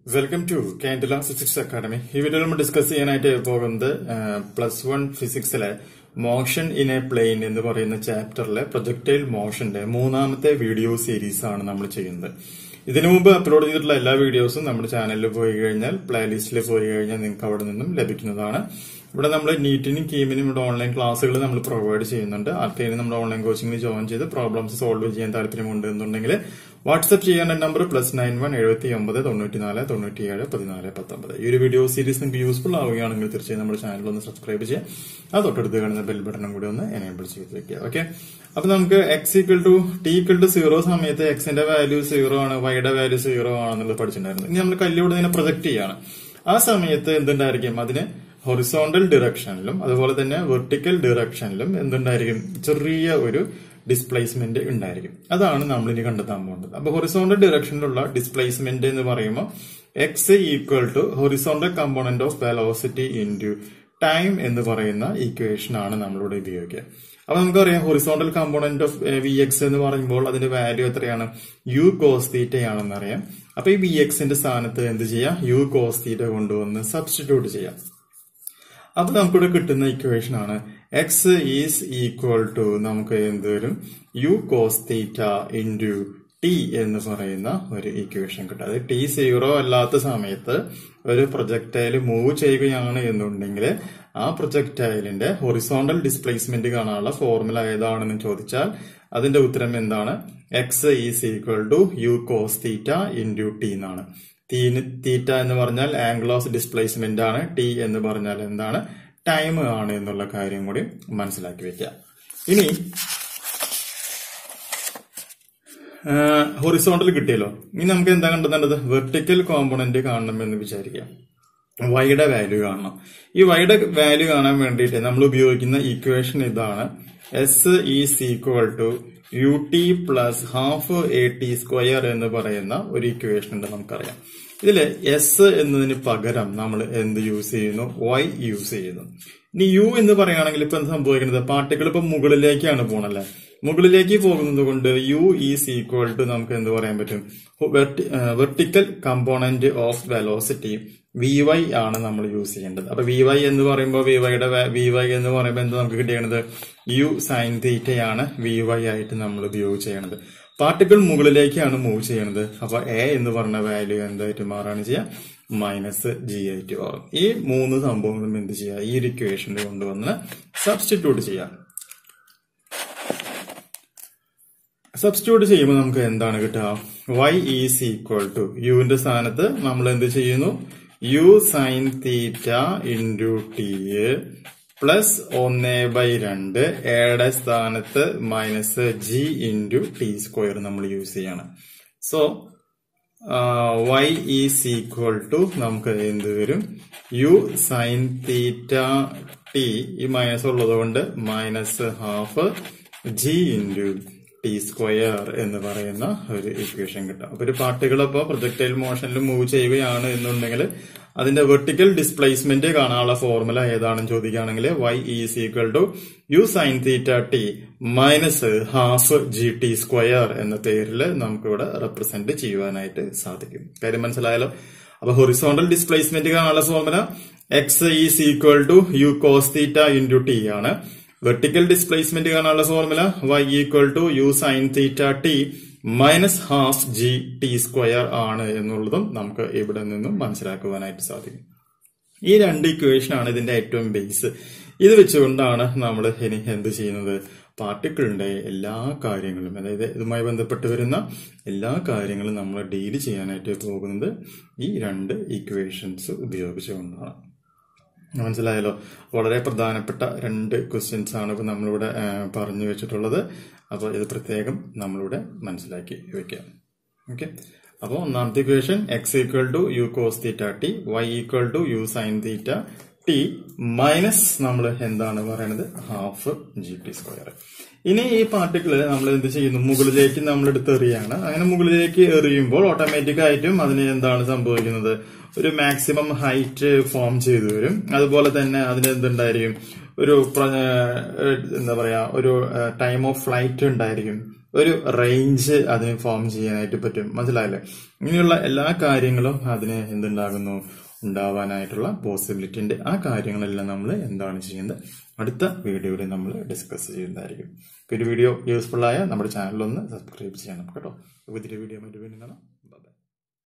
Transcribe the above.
welcome to Kandila physics academy ഈ വീഡിയോയിൽ നമ്മൾ ഡിസ്കസ് ചെയ്യാനായിട്ട് പോകുന്നത് പ്ലസ് വൺ ഫിസിക്സിലെ മോഷൻ ഇൻ എ പ്ലെയിൻ എന്ന് പറയുന്ന ചാപ്റ്ററിലെ പ്രൊജക്ടൈൽ മോഷന്റെ മൂന്നാമത്തെ വീഡിയോ സീരീസ് ആണ് നമ്മൾ ചെയ്യുന്നത് ഇതിനു മുമ്പ് അപ്ലോഡ് ചെയ്തിട്ടുള്ള എല്ലാ വീഡിയോസും നമ്മുടെ ചാനലിൽ പോയി കഴിഞ്ഞാൽ പ്ലേലിസ്റ്റിൽ പോയി കഴിഞ്ഞാൽ നിങ്ങൾക്ക് അവിടെ നിന്നും ലഭിക്കുന്നതാണ് ഇവിടെ നമ്മൾ നീറ്റിനും കീമിനും ഇവിടെ ഓൺലൈൻ ക്ലാസ്സുകൾ നമ്മൾ പ്രൊവൈഡ് ചെയ്യുന്നുണ്ട് ആർക്കെങ്കിലും നമ്മുടെ ഓൺലൈൻ കോച്ചിങ്ങിന് ജോയിൻ ചെയ്ത് പ്രോബ്ലംസ് സോൾവ് ചെയ്യാൻ താല്പര്യമുണ്ട് എന്നുണ്ടെങ്കിൽ വാട്സ്ആപ്പ് ചെയ്യേണ്ട നമ്പർ പ്ലസ് നയൻ വൺ എഴുപത്തി ഒമ്പത് തൊണ്ണൂറ്റിനാല് തൊണ്ണൂറ്റിയേഴ് പതിനാല് പത്തൊമ്പത് ഈ ഒരു വീഡിയോ സീരീസ് നിങ്ങൾക്ക് യൂസ്ഫുൾ ആവുകയാണെങ്കിൽ തീർച്ചയായും നമ്മുടെ ചാനൽ ഒന്ന് സബ്സ്ക്രൈബ് ചെയ്യാം അത് തൊട്ടടുത്ത് കാണുന്ന ബെൽ ബട്ടണും കൂടി ഒന്ന് എനേബിൾ ചെയ്ത് വെക്കുക ഓക്കെ അപ്പൊ നമുക്ക് x equal to t equal to zero സമയത്ത് എക്സിന്റെ വാല്യൂ സീറോ ആണ് വൈയുടെ വാല്യൂ സീറോ ആണെന്നുള്ളത് പഠിച്ചിട്ടുണ്ടായിരുന്നു ഇനി നമ്മൾ കല്ലിലൂടെ ഇതിനെ പ്രൊജക്ട് ചെയ്യാണ് ആ സമയത്ത് എന്തുണ്ടായിരിക്കും അതിന് ഹൊറിസോണ്ടൽ ഡിറക്ഷനിലും അതുപോലെ തന്നെ വെർട്ടിക്കൽ ഡിറക്ഷനിലും എന്തുണ്ടായിരിക്കും ചെറിയ ഒരു ഡിസ്പ്ലേസ്മെന്റ് ഉണ്ടായിരിക്കും അതാണ് നമ്മൾ ഇനി കണ്ടെത്താൻ പോകുന്നത് അപ്പൊ ഹൊറിസോണ്ടൽ ഡിറക്ഷനിലുള്ള ഡിസ്പ്ലേസ്മെന്റ് എന്ന് പറയുമ്പോൾ x equal to horizontal component of velocity into time എന്ന് പറയുന്ന ഈക്വേഷൻ ആണ് നമ്മളിവിടെ ഉപയോഗിക്കുക അപ്പൊ നമുക്കറിയാം horizontal component of v x എന്ന് പറയുമ്പോൾ അതിന്റെ വാല്യൂ എത്രയാണ് യു കോസ് തീറ്റ ആണെന്ന് അറിയാം അപ്പൊ ഈ വി എക്സിന്റെ സ്ഥാനത്ത് എന്ത് ചെയ്യാം യു കോസ് തീറ്റ കൊണ്ടുവന്ന് സബ്സ്റ്റിറ്റ്യൂട്ട് ചെയ്യാം അപ്പൊ നമുക്കിവിടെ കിട്ടുന്ന ഇക്വേഷൻ ആണ് എക്സ് ഈസ് ഈക്വൽ ടു നമുക്ക് എന്ത് വരും u cos theta into t എന്ന് പറയുന്ന ഒരു ഇക്വേഷൻ കിട്ടും അത് ടി സീറോ അല്ലാത്ത സമയത്ത് ഒരു പ്രൊജക്ടൈൽ മൂവ് ചെയ്യുകയാണ് എന്നുണ്ടെങ്കിൽ ആ പ്രൊജക്ടൈലിന്റെ ഹൊറിസോണ്ടൽ ഡിസ്പ്ലേസ്മെന്റ് കാണാനുള്ള ഫോർമുല ഏതാണെന്ന് ചോദിച്ചാൽ അതിന്റെ ഉത്തരം എന്താണ് x is equal to u cos theta into t എന്നാണ് തീറ്റ എന്ന് പറഞ്ഞാൽ ആംഗിൾ ഓഫ് ഡിസ്പ്ലേസ്മെന്റ് ആണ് ടി എന്ന് പറഞ്ഞാൽ എന്താണ് ടൈം ആണ് എന്നുള്ള കാര്യം കൂടി മനസ്സിലാക്കി വെക്കുക ഇനി ഹൊറിസോണ്ടൽ കിട്ടിയല്ലോ ഇനി നമുക്ക് എന്താ കണ്ടെത്തേണ്ടത് വെർട്ടിക്കൽ കോമ്പണന്റ് കാണണമെന്ന് വിചാരിക്കാം വൈയുടെ വാല്യൂ കാണണം ഈ വൈയുടെ വാല്യൂ കാണാൻ വേണ്ടിയിട്ട് നമ്മൾ ഉപയോഗിക്കുന്ന ഇക്വേഷൻ ഇതാണ് s is equal to u t plus half a t square എന്ന് പറയുന്ന ഒരു ഇക്വേഷൻ ഉണ്ട് നമുക്കറിയാം ഇതില് എസ് എന്നതിന് പകരം നമ്മൾ എന്ത് യൂസ് ചെയ്യുന്നു വൈ യൂസ് ചെയ്യുന്നു ഇനി യു എന്ന് പറയുകയാണെങ്കിൽ ഇപ്പൊ എന്ത് സംഭവിക്കുന്നത് പാർട്ടിക്കിൾ ഇപ്പൊ മുകളിലേക്കാണ് പോണല്ലേ മുകളിലേക്ക് പോകുന്നത് കൊണ്ട് യു ഈസ് ഈക്വൽ ടു നമുക്ക് എന്ത് പറയാൻ പറ്റും vertical component of velocity v y ആണ് നമ്മൾ യൂസ് ചെയ്യേണ്ടത് അപ്പൊ വി വൈ എന്ന് പറയുമ്പോൾ വി വൈയുടെ വി വൈ എന്ന് പറയുമ്പോൾ എന്ത് നമുക്ക് കിട്ടിയത് യു സൈൻ തീറ്റയാണ് വി വൈ ആയിട്ട് നമ്മൾ ഉപയോഗിച്ച് ചെയ്യണത് പാർട്ടിക്കിൾ മുകളിലേക്കാണ് മൂവ് ചെയ്യണത് അപ്പൊ എ എന്ന് പറഞ്ഞ വാല്യൂ എന്തായിട്ട് മാറാണ് ചെയ്യുക മൈനസ് ജി ആയിട്ട് മാറും ഈ മൂന്ന് സംഭവങ്ങളും എന്ത് ചെയ്യുക ഈ ഒരു ഇക്വേഷനിൽ കൊണ്ടുവന്ന് സബ്സ്റ്റിറ്റ്യൂട്ട് ചെയ്യാം സബ്സ്റ്റിറ്റ്യൂട്ട് ചെയ്യുമ്പോൾ നമുക്ക് എന്താണ് കിട്ടുക വൈ ഈസ് ഈക്വൽ ടു യുവിന്റെ സ്ഥാനത്ത് നമ്മൾ എന്ത് ചെയ്യുന്നു u sine theta into t plus ഒന്ന് ബൈ രണ്ട് എയുടെ സ്ഥാനത്ത് minus g into t square നമ്മൾ യൂസ് ചെയ്യണം so y is equal to നമുക്ക് എന്ത് വരും യു സൈൻ തീറ്റ ടി ഈ മൈനസ് ഉള്ളത് കൊണ്ട് minus half g into t square എന്ന് പറയുന്ന ഒരു ഇക്വേഷൻ കിട്ടും അപ്പൊ ഒരു പാർട്ടികൾ ഇപ്പോൾ പ്രൊജക്ടൈൽ മോഷനിൽ മൂവ് ചെയ്യുകയാണ് എന്നുണ്ടെങ്കിൽ അതിന്റെ വെർട്ടിക്കൽ ഡിസ്പ്ലേസ്മെന്റ് കാണാനുള്ള ഫോർമുല ഏതാണെന്ന് ചോദിക്കുകയാണെങ്കിൽ y is equal to u sine theta t minus half g t square എന്ന പേരിൽ നമുക്കിവിടെ റെപ്രസെന്റ് ചെയ്യുവാനായിട്ട് സാധിക്കും കാര്യം മനസ്സിലായാലോ അപ്പൊ ഹൊറിസോണ്ടൽ ഡിസ്പ്ലേസ്മെന്റ് കാണാനുള്ള formula x is equal to u cos theta into t ആണ് വെർട്ടിക്കൽ ഡിസ്പ്ലേസ്മെന്റ് കാണാനുള്ള formula y equal to u sine theta t minus half g t square ആണ് എന്നുള്ളതും നമുക്ക് ഇവിടെ നിന്നും മനസ്സിലാക്കുവാനായിട്ട് സാധിക്കും ഈ രണ്ട് ഇക്വേഷൻ ആണ് ഇതിന്റെ ഏറ്റവും ബേസ് ഇത് വെച്ചുകൊണ്ടാണ് നമ്മൾ ഇനി എന്ത് ചെയ്യുന്നത് പാർട്ടിക്കിളിന്റെ എല്ലാ കാര്യങ്ങളും അതായത് ഇതുമായി ബന്ധപ്പെട്ട് വരുന്ന എല്ലാ കാര്യങ്ങളും നമ്മൾ ഡീൽ ചെയ്യാനായിട്ട് പോകുന്നത് ഈ രണ്ട് ഇക്വേഷൻസ് ഉപയോഗിച്ചുകൊണ്ടാണ് മനസ്സിലായല്ലോ വളരെ പ്രധാനപ്പെട്ട രണ്ട് ക്വസ്റ്റ്യൻസ് ആണ് ഇപ്പൊ നമ്മളിവിടെ പറഞ്ഞു വെച്ചിട്ടുള്ളത് അപ്പോൾ ഇത് പ്രത്യേകം നമ്മളിവിടെ മനസ്സിലാക്കി വെക്കാം ഓക്കെ അപ്പോൾ ഒന്നാമത്തെ equation x equal to u cos theta t y equal to u sine theta t minus നമ്മൾ എന്താണ് പറയുന്നത് ഹാഫ് ജി ടി സ്ക്വയർ ഇനി ഈ പാർട്ടിക്കിൾ നമ്മൾ എന്ത് ചെയ്യുന്നു മുകളിലേക്ക് നമ്മൾ എടുത്ത് എറിയാണ് അങ്ങനെ മുകളിലേക്ക് എറിയുമ്പോൾ ഓട്ടോമാറ്റിക് ആയിട്ടും അതിന് എന്താണ് സംഭവിക്കുന്നത് ഒരു മാക്സിമം ഹൈറ്റ് ഫോം ചെയ്തു വരും അതുപോലെ തന്നെ അതിന് എന്തുണ്ടായിരിക്കും ഒരു എന്താ പറയാ ഒരു ടൈം ഓഫ് ഫ്ലൈറ്റ് ഉണ്ടായിരിക്കും ഒരു റേഞ്ച് അതിന് ഫോം ചെയ്യാനായിട്ട് പറ്റും മനസ്സിലായില്ലേ ഇങ്ങനെയുള്ള എല്ലാ കാര്യങ്ങളും അതിന് എന്തുണ്ടാകുന്നു ഉണ്ടാവാനായിട്ടുള്ള പോസിബിലിറ്റിന്റെ ആ കാര്യങ്ങളെല്ലാം നമ്മൾ എന്താണ് ചെയ്യുന്നത് അടുത്ത വീഡിയോയിൽ നമ്മൾ ഡിസ്കസ് ചെയ്യുന്നതായിരിക്കും അപ്പോൾ ഒരു വീഡിയോ യൂസ്ഫുൾ ആയ നമ്മുടെ ചാനൽ ഒന്ന് സബ്സ്ക്രൈബ് ചെയ്യണം കേട്ടോ പുതിയൊരു വീഡിയോ മറ്റു വീണ്ടും കാണാം